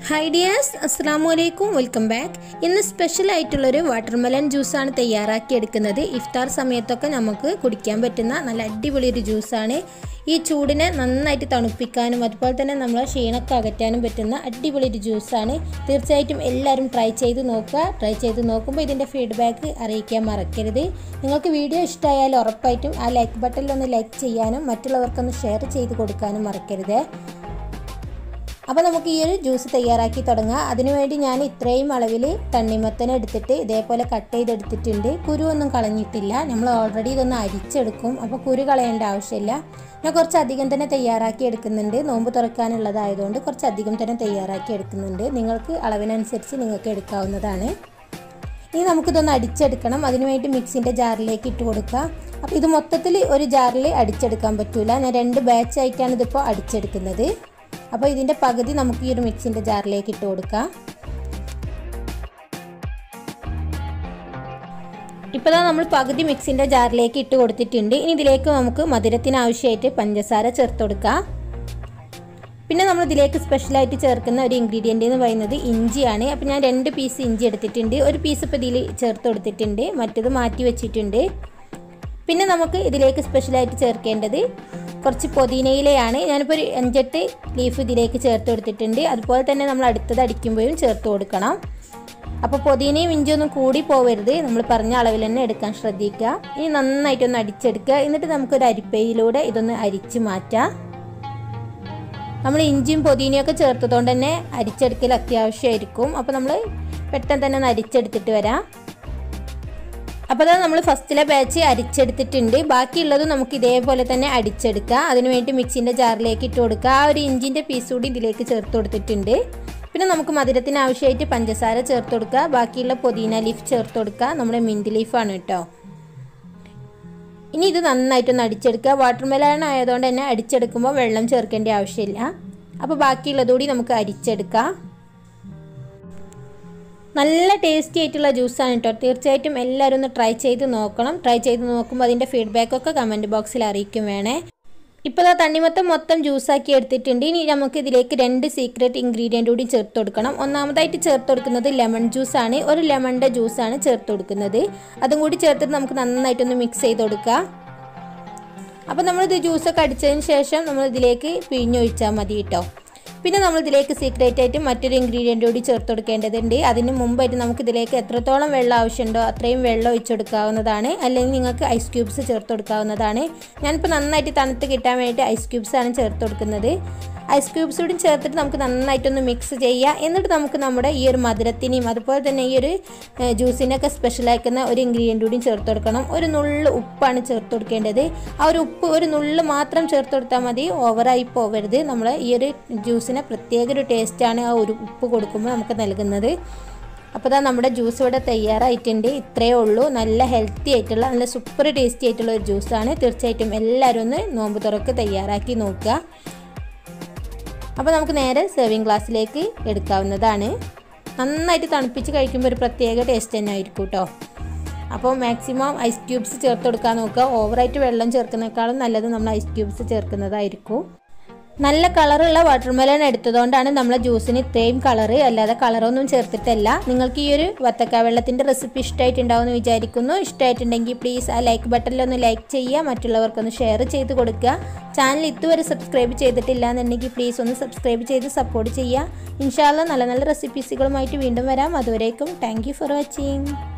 hi dears അസ്സാം വലൈക്കും welcome back ഇന്ന് സ്പെഷ്യൽ ആയിട്ടുള്ളൊരു വാട്ടർമെലൺ ജ്യൂസാണ് തയ്യാറാക്കി എടുക്കുന്നത് ഇഫ്താർ സമയത്തൊക്കെ നമുക്ക് കുടിക്കാൻ പറ്റുന്ന നല്ല അടിപൊളി ഒരു ജ്യൂസാണ് ഈ ചൂടിനെ നന്നായിട്ട് തണുപ്പിക്കാനും അതുപോലെ തന്നെ നമ്മളെ ക്ഷീണമൊക്കെ അകറ്റാനും പറ്റുന്ന അടിപൊളി ഒരു ജ്യൂസാണ് തീർച്ചയായിട്ടും എല്ലാവരും ട്രൈ ചെയ്ത് നോക്കുക ട്രൈ ചെയ്ത് നോക്കുമ്പോൾ ഇതിൻ്റെ ഫീഡ്ബാക്ക് അറിയിക്കാൻ മറക്കരുത് നിങ്ങൾക്ക് വീഡിയോ ഇഷ്ടമായാൽ ഉറപ്പായിട്ടും ആ ലൈക്ക് ബട്ടണിലൊന്ന് ലൈക്ക് ചെയ്യാനും മറ്റുള്ളവർക്കൊന്ന് ഷെയർ ചെയ്ത് കൊടുക്കാനും മറക്കരുത് അപ്പോൾ നമുക്ക് ഈ ഒരു ജ്യൂസ് തയ്യാറാക്കി തുടങ്ങാം അതിനുവേണ്ടി ഞാൻ ഇത്രയും അളവിൽ തണ്ണിമത്തന എടുത്തിട്ട് ഇതേപോലെ കട്ട് ചെയ്തെടുത്തിട്ടുണ്ട് കുരു ഒന്നും കളഞ്ഞിട്ടില്ല നമ്മൾ ഓൾറെഡി ഇതൊന്ന് അരിച്ചെടുക്കും അപ്പോൾ കുരു കളയേണ്ട ആവശ്യമില്ല ഞാൻ കുറച്ച് അധികം തന്നെ തയ്യാറാക്കി എടുക്കുന്നുണ്ട് നോമ്പ് തുറക്കാനുള്ളതായതുകൊണ്ട് കുറച്ച് അധികം തന്നെ തയ്യാറാക്കി എടുക്കുന്നുണ്ട് നിങ്ങൾക്ക് അളവിനനുസരിച്ച് നിങ്ങൾക്ക് എടുക്കാവുന്നതാണ് ഇനി നമുക്കിതൊന്ന് അടിച്ചെടുക്കണം അതിനുവേണ്ടി മിക്സിൻ്റെ ജാറിലേക്ക് ഇട്ട് കൊടുക്കുക അപ്പോൾ ഇത് മൊത്തത്തിൽ ഒരു ജാറിൽ അടിച്ചെടുക്കാൻ പറ്റില്ല ഞാൻ രണ്ട് ബാച്ച് ആയിട്ടാണ് ഇതിപ്പോൾ അടിച്ചെടുക്കുന്നത് അപ്പോൾ ഇതിൻ്റെ പകുതി നമുക്ക് ഈ ഒരു മിക്സിൻ്റെ ജാറിലേക്ക് ഇട്ട് കൊടുക്കാം ഇപ്പോൾ നമ്മൾ പകുതി മിക്സിൻ്റെ ജാറിലേക്ക് ഇട്ട് കൊടുത്തിട്ടുണ്ട് ഇനി ഇതിലേക്ക് നമുക്ക് മധുരത്തിന് ആവശ്യമായിട്ട് പഞ്ചസാര ചേർത്ത് കൊടുക്കാം പിന്നെ നമ്മൾ ഇതിലേക്ക് സ്പെഷ്യലായിട്ട് ചേർക്കുന്ന ഒരു ഇൻഗ്രീഡിയൻ്റ് എന്ന് പറയുന്നത് ഇഞ്ചിയാണ് അപ്പോൾ ഞാൻ രണ്ട് പീസ് ഇഞ്ചി എടുത്തിട്ടുണ്ട് ഒരു പീസ് ഇപ്പോൾ ഇതിൽ ചേർത്ത് കൊടുത്തിട്ടുണ്ട് മറ്റത് മാറ്റി വെച്ചിട്ടുണ്ട് പിന്നെ നമുക്ക് ഇതിലേക്ക് സ്പെഷ്യലായിട്ട് ചേർക്കേണ്ടത് കുറച്ച് പൊതിനയിലയാണ് ഞാനിപ്പോൾ ഒരു അഞ്ചെട്ട് ലീഫ് ഇതിലേക്ക് ചേർത്ത് കൊടുത്തിട്ടുണ്ട് അതുപോലെ തന്നെ നമ്മൾ അടുത്തത് അടിക്കുമ്പോഴും ചേർത്ത് കൊടുക്കണം അപ്പോൾ പൊതിനയും ഇഞ്ചിയൊന്നും കൂടി പോവരുത് നമ്മൾ പറഞ്ഞ അളവിൽ തന്നെ എടുക്കാൻ ശ്രദ്ധിക്കുക ഇനി നന്നായിട്ടൊന്ന് അടിച്ചെടുക്കുക എന്നിട്ട് നമുക്കൊരു അരിപ്പയിലൂടെ ഇതൊന്ന് അരിച്ച് മാറ്റാം നമ്മൾ ഇഞ്ചിയും പൊതിനയൊക്കെ ചേർത്തതുകൊണ്ട് തന്നെ അരിച്ചെടുക്കൽ അത്യാവശ്യമായിരിക്കും അപ്പോൾ നമ്മൾ പെട്ടെന്ന് തന്നെ ഒന്ന് അരിച്ചെടുത്തിട്ട് വരാം അപ്പോൾ അതാ നമ്മൾ ഫസ്റ്റിലെ ബാച്ച് അരിച്ചെടുത്തിട്ടുണ്ട് ബാക്കിയുള്ളത് നമുക്ക് ഇതേപോലെ തന്നെ അടിച്ചെടുക്കുക അതിനുവേണ്ടി മിക്സിൻ്റെ ജാറിലേക്ക് ഇട്ട് കൊടുക്കുക ആ ഒരു ഇഞ്ചിൻ്റെ പീസ് കൂടി ഇതിലേക്ക് ചേർത്ത് കൊടുത്തിട്ടുണ്ട് പിന്നെ നമുക്ക് മധുരത്തിന് ആവശ്യമായിട്ട് പഞ്ചസാര ചേർത്ത് കൊടുക്കുക ബാക്കിയുള്ള പുതിന ലീഫ് ചേർത്ത് കൊടുക്കുക നമ്മുടെ മിൻറ്റ് ലീഫാണ് കേട്ടോ ഇനി ഇത് നന്നായിട്ടൊന്ന് അടിച്ചെടുക്കുക വാട്ടർ മെലൺ ആയതുകൊണ്ട് തന്നെ അടിച്ചെടുക്കുമ്പോൾ വെള്ളം ചേർക്കേണ്ട ആവശ്യമില്ല അപ്പോൾ ബാക്കിയുള്ളത് കൂടി നമുക്ക് അരിച്ചെടുക്കാം നല്ല ടേസ്റ്റി ആയിട്ടുള്ള ജ്യൂസാണ് കേട്ടോ തീർച്ചയായിട്ടും എല്ലാവരും ഒന്ന് ട്രൈ ചെയ്ത് നോക്കണം ട്രൈ ചെയ്ത് നോക്കുമ്പോൾ അതിൻ്റെ ഫീഡ്ബാക്കൊക്കെ കമൻറ്റ് ബോക്സിൽ അറിയിക്കും വേണേ ഇപ്പോൾ ആ തണ്ണിമത്തം മൊത്തം ജ്യൂസാക്കി എടുത്തിട്ടുണ്ട് ഇനി നമുക്ക് ഇതിലേക്ക് രണ്ട് സീക്രട്ട് ഇൻഗ്രീഡിയൻ്റ് കൂടി ചേർത്ത് കൊടുക്കണം ഒന്നാമതായിട്ട് ചേർത്ത് കൊടുക്കുന്നത് ലെമൺ ജ്യൂസാണ് ഒരു ലെമണിൻ്റെ ജ്യൂസാണ് ചേർത്ത് കൊടുക്കുന്നത് അതും കൂടി ചേർത്തിട്ട് നമുക്ക് നന്നായിട്ടൊന്ന് മിക്സ് ചെയ്ത് കൊടുക്കുക അപ്പോൾ നമ്മളിത് ജ്യൂസൊക്കെ അടിച്ചതിന് ശേഷം നമ്മൾ ഇതിലേക്ക് പിഴിഞ്ഞൊഴിച്ചാൽ മതി കേട്ടോ പിന്നെ നമ്മൾ ഇതിലേക്ക് സീക്രറ്റ് ആയിട്ട് മറ്റൊരു ഇൻഗ്രീഡിയൻ്റ് കൂടി ചേർത്ത് കൊടുക്കേണ്ടതുണ്ട് അതിന് മുമ്പായിട്ട് നമുക്ക് ഇതിലേക്ക് എത്രത്തോളം വെള്ളം ആവശ്യമുണ്ടോ അത്രയും വെള്ളം ഒഴിച്ചു കൊടുക്കാവുന്നതാണ് അല്ലെങ്കിൽ നിങ്ങൾക്ക് ഐസ് ക്യൂബ്സ് ചേർത്ത് കൊടുക്കാവുന്നതാണ് ഞാനിപ്പോൾ നന്നായിട്ട് തണുത്ത് കിട്ടാൻ വേണ്ടിയിട്ട് ഐസ് ക്യൂബ്സ് ആണ് ചേർത്ത് കൊടുക്കുന്നത് ഐസ് ക്യൂബ്സ് കൂടി ചേർത്തിട്ട് നമുക്ക് നന്നായിട്ടൊന്ന് മിക്സ് ചെയ്യുക എന്നിട്ട് നമുക്ക് നമ്മുടെ ഈ ഒരു മധുരത്തിനെയും അതുപോലെ തന്നെ ഈ ഒരു ജ്യൂസിനൊക്കെ സ്പെഷ്യലാക്കുന്ന ഒരു ഇൻഗ്രീഡിയൻ്റ് കൂടി ചേർത്ത് കൊടുക്കണം ഒരു നുള്ള് ഉപ്പാണ് ചേർത്ത് കൊടുക്കേണ്ടത് ആ ഒരു ഉപ്പ് ഒരു നുള്ള് മാത്രം ചേർത്ത് കൊടുത്താൽ മതി ഓവറായി പോവരുത് നമ്മൾ ഈ ഒരു ജ്യൂസിന് പ്രത്യേക ഒരു ടേസ്റ്റാണ് ആ ഒരു ഉപ്പ് കൊടുക്കുമ്പോൾ നമുക്ക് നൽകുന്നത് അപ്പോൾ ഇതാ നമ്മുടെ ജ്യൂസ് ഇവിടെ തയ്യാറായിട്ടുണ്ട് ഇത്രയേ ഉള്ളൂ നല്ല ഹെൽത്തി ആയിട്ടുള്ള നല്ല സൂപ്പർ ടേസ്റ്റി ആയിട്ടുള്ള ഒരു ജ്യൂസാണ് തീർച്ചയായിട്ടും എല്ലാവരും ഒന്ന് നോമ്പ് തുറക്ക് തയ്യാറാക്കി നോക്കുക അപ്പോൾ നമുക്ക് നേരെ സെർവിങ് ഗ്ലാസ്സിലേക്ക് എടുക്കാവുന്നതാണ് നന്നായിട്ട് തണുപ്പിച്ച് കഴിക്കുമ്പോൾ ഒരു പ്രത്യേക ടേസ്റ്റ് തന്നെ ആയിരിക്കും കേട്ടോ അപ്പോൾ മാക്സിമം ഐസ് ക്യൂബ്സ് ചേർത്ത് കൊടുക്കാൻ നോക്കുക ഓവറായിട്ട് വെള്ളം ചേർക്കുന്നേക്കാളും നല്ലത് നമ്മൾ ഐസ് ക്യൂബ്സ് ചേർക്കുന്നതായിരിക്കും നല്ല കളറുള്ള വാട്ടർമെലൺ എടുത്തതുകൊണ്ടാണ് നമ്മളെ ജ്യൂസിന് ഇത്രയും കളറ് അല്ലാതെ കളറൊന്നും ചേർത്തിട്ടല്ല നിങ്ങൾക്ക് ഈ ഒരു വത്തക്ക വെള്ളത്തിൻ്റെ റെസിപ്പി ഇഷ്ടമായിട്ടുണ്ടാവുമെന്ന് വിചാരിക്കുന്നു ഇഷ്ടമായിട്ടുണ്ടെങ്കിൽ പ്ലീസ് ആ ലൈക്ക് ബട്ടണിലൊന്ന് ലൈക്ക് ചെയ്യുക മറ്റുള്ളവർക്കൊന്ന് ഷെയർ ചെയ്ത് കൊടുക്കുക ചാനൽ ഇതുവരെ സബ്സ്ക്രൈബ് ചെയ്തിട്ടില്ല എന്നുണ്ടെങ്കിൽ പ്ലീസ് ഒന്ന് സബ്സ്ക്രൈബ് ചെയ്ത് സപ്പോർട്ട് ചെയ്യുക ഇൻഷാല്ല നല്ല നല്ല റെസിപ്പീസുകളുമായിട്ട് വീണ്ടും വരാം അതുവരേക്കും താങ്ക് ഫോർ വാച്ചിങ്